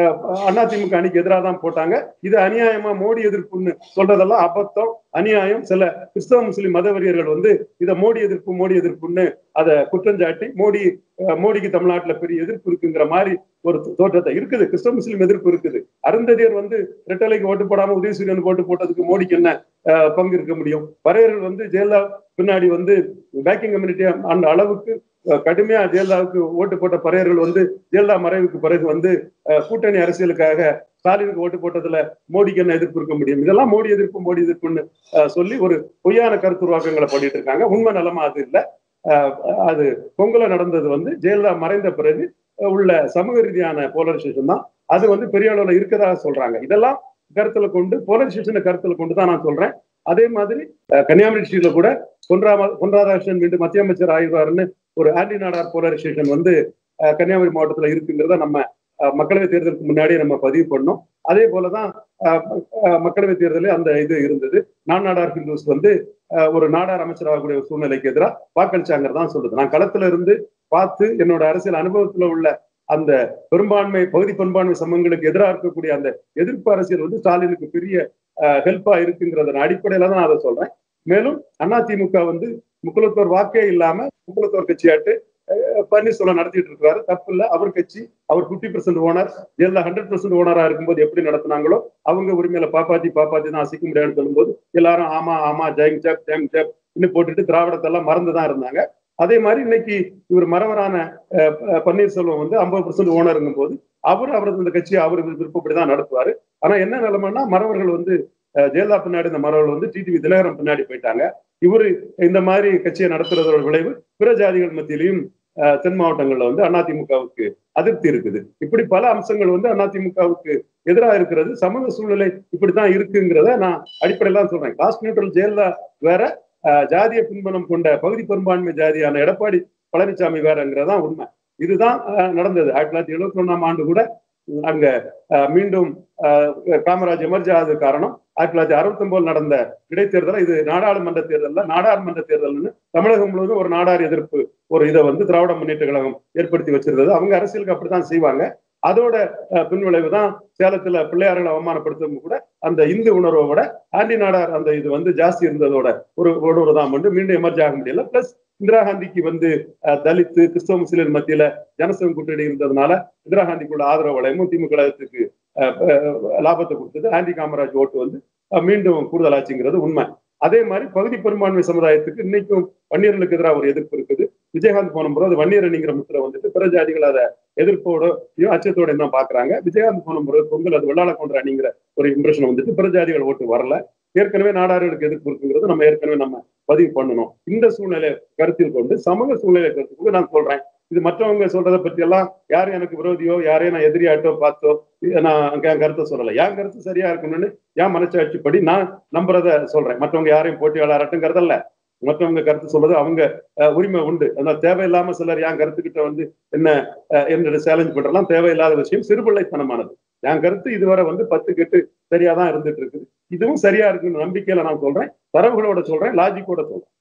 S2: அதிமுக அணிக்கு எதிராக தான் போட்டாங்க இது அநியாயமா மோடி எதிர்ப்புன்னு சொல்றதெல்லாம் அபத்தம் அநியாயம் சில கிறிஸ்தவ முஸ்லிம் மதவெறியர்கள் வந்து இதை மோடி எதிர்ப்பு மோடி எதிர்ப்புன்னு அதை குற்றஞ்சாட்டி மோடி அஹ், மோடிக்கு தமிழ்நாட்டுல பெரிய எதிர்ப்பு இருக்குங்கிற மாதிரி ஒரு தோ- தோற்றத்தை இருக்குது கிறிஸ்தவ முஸ்லிம் எதிர்ப்பு இருக்குது அருந்ததியர் வந்து ரெட்டலைக்கு ஓட்டு போடாம உதயசூரியனுக்கு ஓட்டு போட்டதுக்கு மோடிக்கு என்ன அஹ், பங்கு இருக்க முடியும் பறையர்கள் வந்து ஜெயலலிதா பின்னாடி வந்து பேக்கிங் கம்யூனிட்டி அந்த அளவுக்கு அஹ், கடுமையா ஜெயலலிதாவுக்கு ஓட்டு போட்ட பறையர்கள் வந்து ஜெயலலிதா மறைவுக்கு பிறகு வந்து அஹ், கூட்டணி அரசியலுக்காக ஸ்டாலினுக்கு ஓட்டு போட்டதுல மோடிக்கு என்ன எதிர்ப்பு இருக்க முடியும் இதெல்லாம் மோடி எதிர்ப்பு மோடி எதிர்ப்புன்னு அஹ், சொல்லி ஒரு பொய்யான கருத்துருவாக்கங்களை பண்ணிட்டு இருக்காங்க உண்மை நிலமா அது இல்ல அஹ், அது பொங்கல நடந்தது வந்து ஜெயலலிதா மறைந்த பிறகு அஹ், உள்ள சமூக ரீதியான போலரைசேஷன் தான் அது வந்து பெரிய அளவுல இருக்கதாக சொல்றாங்க இதெல்லாம் கருத்துல கொண்டு போலரைசேஷனை கருத்துல கொண்டு தான் நான் சொல்றேன் அதே மாதிரி அஹ், கன்னியாகுமரி டிஸ்ட்ரிக்ட்ல கூட பொன்ரா பொன் ராதாகிருஷ்ணன் மீண்டும் மத்திய அமைச்சர் ஆய்வாருன்னு ஒரு ஆன்டி நாடார் போலரைசேஷன் வந்து அஹ், கன்னியாகுமரி மாவட்டத்துல இருக்குங்கிறத நம்ம அஹ், மக்களவைத் தேர்தலுக்கு முன்னாடியே நம்ம பதிவு பண்ணோம் அதே போலதான் அஹ், அஹ், மக்களவைத் தேர்தலில் அந்த இது இருந்தது நான் நாடார் ஹிந்துஸ் வந்து அஹ், ஒரு நாடார் அமைச்சராகக்கூடிய ஒரு சூழ்நிலைக்கு எதிராக வாக்களிச்சாங்கிறது தான் சொல்லுது நான் களத்துல இருந்து பார்த்து என்னோட அரசியல் அனுபவத்துல உள்ள அந்த பெரும்பான்மை பகுதி பெரும்பான்மை சமங்களுக்கு எதிராக இருக்கக்கூடிய அந்த எதிர்ப்பு அரசியல் வந்து ஸ்டாலினுக்கு பெரிய ஹெல்ப்பா இருக்குங்கிறத அடிப்படையில தான் நான் அதை சொல்றேன் மேலும் அதிமுக வந்து முக்குலத்தோர் வாக்கே இல்லாம முக்குலத்தோர் கட்சியாட்டு அஹ், பன்னீர்செல்வம் நடத்திட்டு இருக்கிறாரு தப்பு இல்ல அவர் கட்சி அவர் பிப்டி பெர்சென்ட் ஓனர் எல்லா ஹண்ட்ரட் பெர்சென்ட் ஓனரா இருக்கும்போது எப்படி நடத்துனாங்களோ அவங்க உரிமையில பாப்பாத்தி பாப்பாத்தி தான் அசைக்க முடியாதுன்னு சொல்லும்போது எல்லாரும் ஆமா ஆமா ஜெயம் ஜப் ஜெயம் ஜப் இன்னும் போட்டுட்டு திராவிடத்தெல்லாம் மறந்து தான் இருந்தாங்க அதே மாதிரி இன்னைக்கு இவர் மறவரான அஹ், அஹ், பன்னீர்செல்வம் வந்து ஐம்பது பர்சன்ட் ஓனருங்கும் போது அவர் அவரது இந்த கட்சியை அவர் விருப்பப்படி தான் நடத்துவாரு ஆனா என்ன நிலைமைன்னா மறவர்கள் வந்து அஹ், ஜெயலலிதா பின்னாடி இந்த மறவர்கள் வந்து டிடிவி தினகரன் பின்னாடி போயிட்டாங்க இவரு இந்த மாதிரி கட்சியை நடத்துறதோட விளைவு பிற ஜாதிகள் மத்தியிலையும் அஹ், தென் மாவட்டங்கள்ல வந்து அதிமுகவுக்கு அதிருப்தி இருக்குது இப்படி பல அம்சங்கள் வந்து அதிமுகவுக்கு எதிராக இருக்கிறது சமூக சூழ்நிலை இப்படித்தான் இருக்குங்கிறத நான் அடிப்படையில தான் சொல்றேன் காஸ்ட் நியூட்ரல் ஜெயலலிதா வேற அஹ், ஜாதிய பின்பலம் கொண்ட பகுதி பெரும்பான்மை ஜாதியான எடப்பாடி பழனிசாமி வேறங்கிறதான் உண்மை இதுதான் அஹ், நடந்தது ஆயிரத்தி தொள்ளாயிரத்தி எழுபத்தி ஒண்ணாம் ஆண்டு கூட உம், அங்க அஹ், மீண்டும் அஹ், காமராஜ் எமர்ஜி ஆனது காரணம் ஆயிரத்தி தொள்ளாயிரத்தி அறுபத்தி ஒன்பதுல நடந்த இடைத்தேர்தல் இது நாடாளுமன்ற தேர்தல்ல நாடாளுமன்ற தேர்தல்னு தமிழகம் முழுவதும் ஒரு நாடார் எதிர்ப்பு ஒரு இதை வந்து திராவிட முன்னேற்ற கழகம் ஏற்படுத்தி வச்சிருந்தது அவங்க அரசியலுக்கு அப்படித்தான் செய்வாங்க அதோட அஹ், பின்விளைவு தான் சேலத்துல பிள்ளையார்களை அவமானப்படுத்தும் கூட அந்த இந்து உணர்வை விட ஆண்டி நாடார் அந்த இது வந்து ஜாஸ்தி இருந்ததோட ஒரு உணர்வு தான் வந்து மீண்டும் எமர்ஜ் ஆக முடியல பிளஸ் இந்திரா காந்திக்கு வந்து அஹ், தலித்து கிறிஸ்தவ முஸ்லிம் மத்தியில ஜனசங்க கூட்டணி இருந்ததுனால இந்திரா காந்திக்குள்ள ஆதரவு வளையமும் திமுக கழகத்துக்கு அஹ், அஹ், லாபத்தை கொடுத்தது ஆண்டி காமராஜ் ஓட்டு வந்து அஹ், மீண்டும் கூடுதலாச்சுங்கிறது உண்மை அதே மாதிரி பகுதி பெரும்பான்மை சமுதாயத்துக்கு இன்னைக்கும் வன்னியர்களுக்கு எதிராக ஒரு எதிர்ப்பு இருக்குது விஜயகாந்த் போன முறை அது வன்னியரணிங்கிற முத்திரை வந்துட்டு பிற ஜாதிகள் அதை எதிர்ப்போட அச்சத்தோட தான் பாக்குறாங்க விஜயகாந்த் போன முறை பொங்கல் அது வெள்ளாள கொன்ற அணிங்கிற ஒரு இம்ப்ரெஷன் வந்துட்டு பிற ஜாதிகள் ஓட்டு வரல ஏற்கனவே நாடார்களுக்கு எதிர்ப்பு இருக்குங்கிறது நம்ம ஏற்கனவே நம்ம பதிவு பண்ணணும் இந்த சூழ்நிலை கருத்தில் கொண்டு சமூக சூழ்நிலை கருத்தில் கொண்டு நான் சொல்றேன் இது மற்றவங்க சொல்றதை பத்தி எல்லாம் யாரும் எனக்கு விரோதியோ யாரையும் நான் எதிரியாட்டோ பார்த்தோ இது நான் என் கருத்தை சொல்லல என் கருத்து சரியா இருக்கணும்னு என் மனச்சாட்சிப்படி நான் நம்புறத சொல்றேன் மற்றவங்க யாரையும் போட்டியாளராட்டுங்கிறதல்ல மற்றவங்க கருத்து சொல்றது அவங்க அஹ், உரிமை உண்டு அதனால தேவையில்லாம சிலர் என் கருத்துக்கிட்ட வந்து என்ன அஹ், என்ன சேலஞ்ச் பண்றலாம் தேவையில்லாத விஷயம் சிறுபிள்ளைத்தனமானது என் கருத்து இதுவரை வந்து பத்து கெட்டு சரியா தான் இருந்துட்டு இருக்குது இதுவும் சரியா இருக்குன்னு நம்பிக்கையில நான் சொல்றேன் தரவுகளோட சொல்றேன் லாஜிக்கோட சொல்றேன்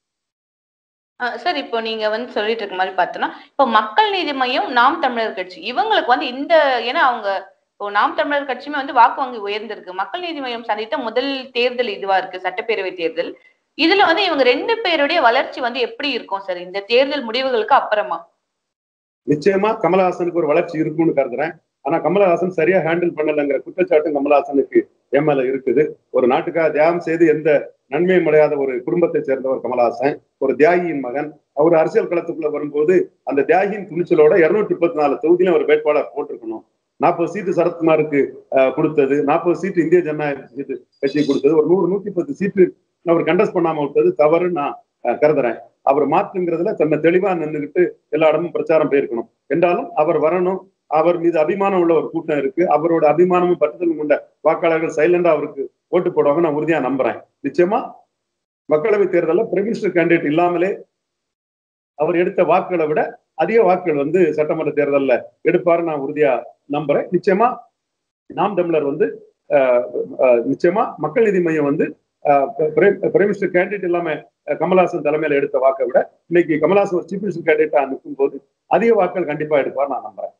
S1: சார் இப்போ நீங்க வந்து சொல்லிட்டு இருக்க மாதிரி பார்த்தோம்னா இப்போ மக்கள் நீதி மையம் நாம் தமிழர் கட்சி இவங்களுக்கு வந்து இந்த ஏன்னா அவங்க இப்போ நாம் தமிழர் கட்சியுமே வந்து வாக்கு வங்கி உயர்ந்திருக்கு மக்கள் நீதி மையம் சந்தித்த முதல் தேர்தல் இதுவா இருக்கு சட்டப்பேரவை தேர்தல் இதுல வந்து இவங்க ரெண்டு பேருடைய வளர்ச்சி வந்து எப்படி இருக்கும் சார் இந்த தேர்தல் முடிவுகளுக்கு அப்புறமா
S2: நிச்சயமா கமலஹாசனுக்கு ஒரு வளர்ச்சி இருக்கும்னு கருதுறேன் ஆனா கமலஹாசன் சரியா ஹேண்டில் பண்ணலங்கிற குற்றச்சாட்டும் கமலஹாசனுக்கு எம்எல்ஏ இருக்குது ஒரு நாட்டுக்காக தியாகம் செய்து எந்த நன்மையும் அடையாத ஒரு குடும்பத்தை சேர்ந்தவர் கமலஹாசன் ஒரு தியாகியின் மகன் அவர் அரசியல் களத்துக்குள்ள வரும்போது அந்த தியாகியின் துணிச்சலோட இருநூற்றி முப்பத்தி நாலு தொகுதியிலும் ஒரு வேட்பாளர் போட்டிருக்கணும் நாற்பது சீட்டு சரத்குமாருக்கு அஹ், கொடுத்தது நாற்பது சீட்டு இந்திய ஜனநாயக சீட்டு கட்சி கொடுத்தது ஒரு நூறு நூத்தி பத்து சீட்டு அவர் கண்டஸ்ட் பண்ணாம விட்டது தவறுன்னு நான் அஹ், கருதுறேன் அவர் மாற்றுங்கிறதுல தன்னை தெளிவா நின்றுகிட்டு எல்லா இடமும் பிரச்சாரம் போயிருக்கணும் என்றாலும் அவர் வரணும் அவர் மீது அபிமானம் உள்ள ஒரு கூட்டம் இருக்கு அவரோட அபிமானமும் பற்றுதலும் கொண்ட வாக்காளர்கள் சைலண்டா அவருக்கு ஓட்டு போடுவாங்க நான் உறுதியா நம்புறேன் நிச்சயமா மக்களவை தேர்தலில் பிரைம் மினிஸ்டர் கேண்டிடேட் இல்லாமலே அவர் எடுத்த வாக்குகளை விட அதிக வாக்குகள் வந்து சட்டமன்ற தேர்தலில் எடுப்பாரு நான் உறுதியா நம்புறேன் நிச்சயமா நாம் தமிழர் வந்து அஹ், அஹ், நிச்சயமா மக்கள் நீதி மையம் வந்து பிரைம் மினிஸ்டர் கேண்டிடேட் இல்லாம அஹ், கமல்ஹாசன் தலைமையில எடுத்த வாக்கை விட இன்னைக்கு கமல்ஹாசன் ஒரு சீஃப் மினிஸ்டர் கேண்டிடேட்டா நிற்கும் போது அதிக வாக்குகள் கண்டிப்பா எடுப்பார் நான் நம்புறேன்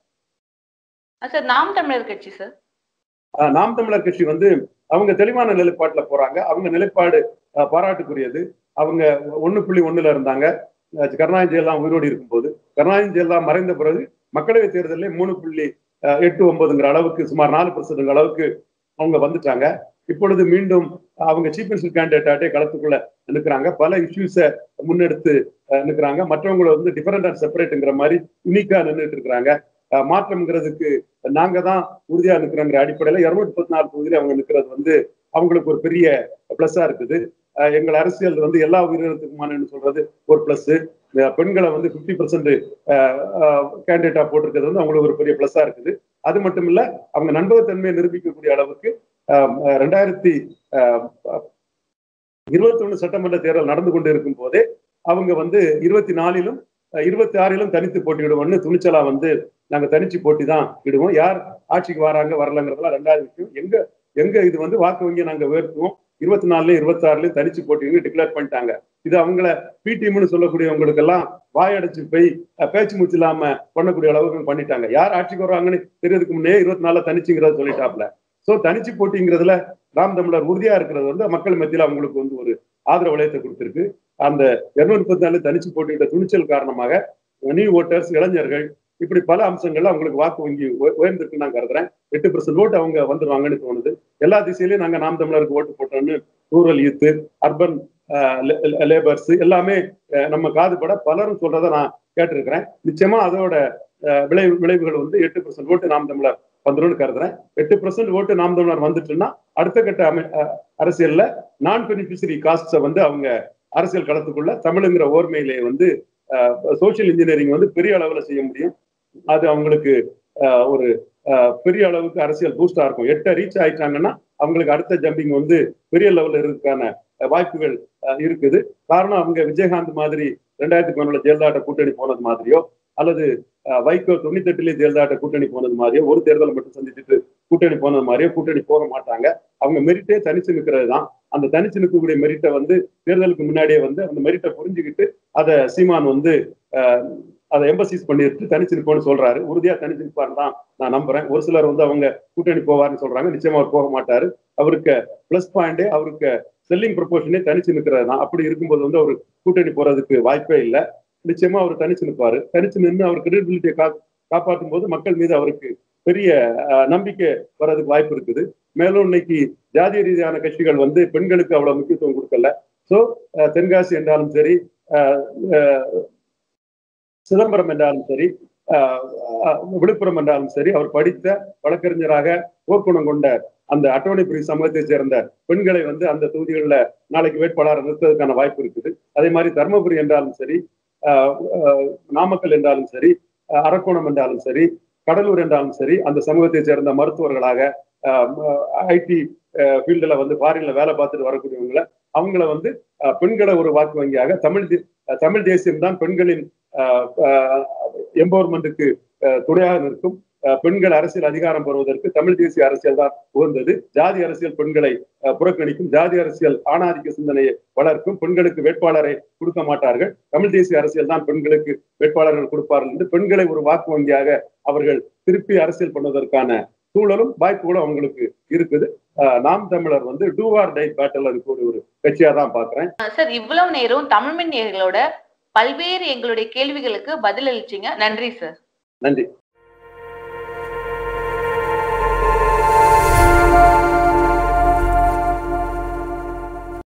S1: சார் நாம் தமிழர் கட்சி சார்
S2: ஆஹ் நாம் தமிழர் கட்சி வந்து அவங்க தெளிவான நிலைப்பாட்டுல போறாங்க அவங்க நிலைப்பாடு ஆஹ் பாராட்டுக்குரியது அவங்க ஒண்ணு புள்ளி ஒண்ணுல இருந்தாங்க ஆஹ் கருணாநிதி ஜெயலலிதா உயிரோடு இருக்கும்போது கருணாநிதி ஜெயலலிதா மறைந்த பிறகு மக்களவைத் தேர்தலில் மூணு புள்ளி ஆஹ் எட்டு ஒன்பதுங்கிற அளவுக்கு சுமார் நாலு பர்சன்ட் அளவுக்கு அவங்க வந்துட்டாங்க இப்பொழுது மீண்டும் அவங்க சீஃப் மினிஸ்டர் கேண்டிடேட்டாட்டே களத்துக்குள்ள நிற்கிறாங்க பல இஷ்யூஸை முன்னெடுத்து ஆஹ் நிற்கிறாங்க மற்றவங்களை வந்து டிஃபரெண்ட் அண்ட் செப்பரேட்டுங்கிற மாதிரி யூனிக்கா நின்றுட்டு இருக்கிறாங்க ஆஹ் மாற்றம்ங்கிறதுக்கு நாங்க தான் உறுதியா நிற்கிறோங்கிற அடிப்படையில இருநூத்தி முப்பத்தி நாலு தொகுதியில அவங்க நிற்கிறது வந்து அவங்களுக்கு ஒரு பெரிய பிளஸ்ஸா இருக்குது ஆஹ் எங்கள் அரசியல் வந்து எல்லா உயிரினத்துக்குமானு சொல்றது ஒரு பிளஸ் பெண்களை வந்து பிப்டி பர்சன்ட் கேண்டிடேட்டா போட்டிருக்கிறது வந்து அவங்களுக்கு ஒரு பெரிய பிளஸ்ஸா இருக்குது அது மட்டும் இல்ல அவங்க நண்பகத்தன்மையை நிரூபிக்கக்கூடிய அளவுக்கு ஆஹ் ரெண்டாயிரத்தி ஆஹ் இருபத்தி ஒண்ணு சட்டமன்ற தேர்தல் நடந்து கொண்டு இருக்கும் போதே அவங்க வந்து இருபத்தி நாலிலும் இருபத்தி ஆறிலும் தனித்து போட்டியிடுவோம்னு துணிச்சலா வந்து நாங்க தனிச்சு போட்டி தான் இடுவோம் யார் ஆட்சிக்கு வராங்க வரலங்கிறதெல்லாம் ரெண்டாவது விஷயம் எங்க எங்க இது வந்து வாக்கு வங்கியை நாங்க உயர்த்துவோம் இருபத்தி நாலுலயும் இருபத்தி ஆறுலயும் தனிச்சு போட்டின்னு டிக்ளேர் பண்ணிட்டாங்க இது அவங்கள பி டீம்னு சொல்லக்கூடியவங்களுக்கு எல்லாம் வாயடைச்சு போய் அஹ், பேச்சு மூச்சு இல்லாம பண்ணக்கூடிய அளவுக்கு பண்ணிட்டாங்க யார் ஆட்சிக்கு வருவாங்கன்னு தெரியறதுக்கு முன்னே இருபத்தி நாலுல தனிச்சுங்கிறத சொல்லிட்டாப்ல சோ தனிச்சு போட்டிங்கிறதுல ராம் தமிழர் உறுதியா இருக்கிறது வந்து மக்கள் மத்தியில அவங்களுக்கு வந்து ஒரு ஆதரவு வளையத்தை கொடுத்திருக்கு அந்த இருநூத்தி முப்பத்தி நாலு தனிச்சு போட்டியிட்ட துணிச்சல் காரணமாக நியூ ஓட்டர்ஸ் இளைஞர்கள் இப்படி பல அம்சங்கள்ல அவங்களுக்கு வாக்கு வங்கி உய- உயர்ந்திருக்கு நான் கருதுறேன் எட்டு பர்சன்ட் ஓட்டு அவங்க வந்துருவாங்கன்னு தோணுது எல்லா திசையிலயும் நாங்க நாம் தமிழருக்கு ஓட்டு போட்டோம்னு ரூரல் யூத்து அர்பன் லேபர்ஸ் எல்லாமே அஹ், நம்ம காதுபட பலரும் சொல்றதை நான் கேட்டிருக்கிறேன் நிச்சயமா அதோட அஹ், விளைவு விளைவுகள் வந்து எட்டு பர்சன்ட் ஓட்டு நாம் தமிழர் வந்துரும்னு கருதுறேன் எட்டு பர்சன்ட் ஓட்டு நாம் தமிழர் வந்துட்டுன்னா அடுத்த கட்ட அமை அஹ், அரசியல்ல நான் பெனிஃபிஷரி காஸ்ட்ஸை வந்து அவங்க அரசியல் களத்துக்குள்ள தமிழுங்கிற ஓர்மையிலே வந்து சோசியல் இன்ஜினியரிங் வந்து பெரிய அளவுல செய்ய முடியும் அது அவங்களுக்கு அஹ், ஒரு அஹ், பெரிய அளவுக்கு அரசியல் பூஸ்டா இருக்கும் எட்ட ரீச் ஆயிட்டாங்கன்னா அவங்களுக்கு அடுத்த ஜம்பிங் வந்து பெரிய லெவல்ல இருக்கிறதுக்கான அஹ், வாய்ப்புகள் அஹ், இருக்குது காரணம் அவங்க விஜயகாந்த் மாதிரி ரெண்டாயிரத்தி பதினொன்றுல ஜெயலலிதா கூட்டணி போனது மாதிரியோ அல்லது அஹ், வைகோ தொண்ணூத்தி எட்டுலயே ஜெயலலிதா கூட்டணி போனது மாதிரியோ ஒரு தேர்தலை மட்டும் சந்திச்சுட்டு கூட்டணி போனது மாதிரியோ கூட்டணி போக மாட்டாங்க அவங்க மெரிட்டே தனிச்சு நிற்கிறது தான் அந்த தனிச்சு நிற்கக்கூடிய மெரிட்டை வந்து தேர்தலுக்கு முன்னாடியே வந்து அந்த மெரிட்டை புரிஞ்சுக்கிட்டு அதை சீமான் வந்து அஹ், அதை எம்பசிஸ் பண்ணிட்டு தனிச்சு நிற்போம்னு சொல்றாரு உறுதியா தனிச்சு நிற்பாருன்னு தான் நான் நம்புறேன் ஒரு சிலர் வந்து அவங்க கூட்டணி போவார்னு சொல்றாங்க நிச்சயமா அவர் போக மாட்டாரு அவருக்கு பிளஸ் பாயிண்டே அவருக்கு செல்லிங் ப்ரொபோஷனே தனிச்சு நிற்கிறது தான் அப்படி இருக்கும்போது வந்து அவர் கூட்டணி போறதுக்கு வாய்ப்பே இல்லை நிச்சயமா அவர் தனிச்சு நிற்பாரு தனிச்சு நின்று அவர் கிரெடிபிலிட்டியை கா காப்பாற்றும் போது மக்கள் மீது அவருக்கு பெரிய அஹ், நம்பிக்கை வர்றதுக்கு வாய்ப்பு இருக்குது மேலும் இன்னைக்கு ஜாதிய ரீதியான கட்சிகள் வந்து பெண்களுக்கு அவ்வளவு முக்கியத்துவம் கொடுக்கல சோ தென்காசி என்றாலும் சரி அஹ், அஹ், சிதம்பரம் என்றாலும் சரி அஹ், அஹ், விழுப்புரம் என்றாலும் சரி அவர் படித்த வழக்கறிஞராக போர்க்குணம் கொண்ட அந்த அட்டவணை பிரிவு சமூகத்தை சேர்ந்த பெண்களை வந்து அந்த தொகுதிகளில் நாளைக்கு வேட்பாளர் நிறுத்துவதற்கான வாய்ப்பு இருக்குது அதே மாதிரி தருமபுரி என்றாலும் சரி அஹ், அஹ், நாமக்கல் என்றாலும் சரி அஹ், அரக்கோணம் என்றாலும் சரி கடலூர் என்றாலும் சரி அந்த சமூகத்தை சேர்ந்த மருத்துவர்களாக ஐடி ஃபீல்டில் வந்து ஃபாரின்ல வேலை பார்த்துட்டு வரக்கூடியவங்களை அவங்கள வந்து அஹ், பெண்களை ஒரு வாக்கு வங்கியாக தமிழ் தே- அஹ், தமிழ் தேசியம் தான் பெண்களின் எம்பவர்மெண்ட்டுக்கு துணையாக நிற்கும் அஹ், பெண்கள் அரசியல் அதிகாரம் பெறுவதற்கு தமிழ் தேசிய அரசியல் தான் உகந்தது ஜாதி அரசியல் பெண்களை அஹ், புறக்கணிக்கும் ஜாதி அரசியல் ஆணாதிக்க சிந்தனையை வளர்க்கும் பெண்களுக்கு வேட்பாளரை கொடுக்க மாட்டார்கள் தமிழ் தேசிய அரசியல் தான் பெண்களுக்கு வேட்பாளர்கள் கொடுப்பார்கள் என்று பெண்களை ஒரு வாக்கு வங்கியாக அவர்கள் திருப்பி அரசியல் பண்ணுவதற்கான சூழலும் வாய்ப்புகளும் அவங்களுக்கு இருக்குது அஹ், நாம் தமிழர் வந்து டூ ஆர் டை பேட்டல் இருக்கக்கூடிய ஒரு கட்சியா தான் பாக்குறேன்
S1: சார் இவ்வளவு நேரம் தமிழ்மண் நேயர்களோட பல்வேறு எங்களுடைய கேள்விகளுக்கு பதில் அளிச்சீங்க நன்றி சார்
S2: நன்றி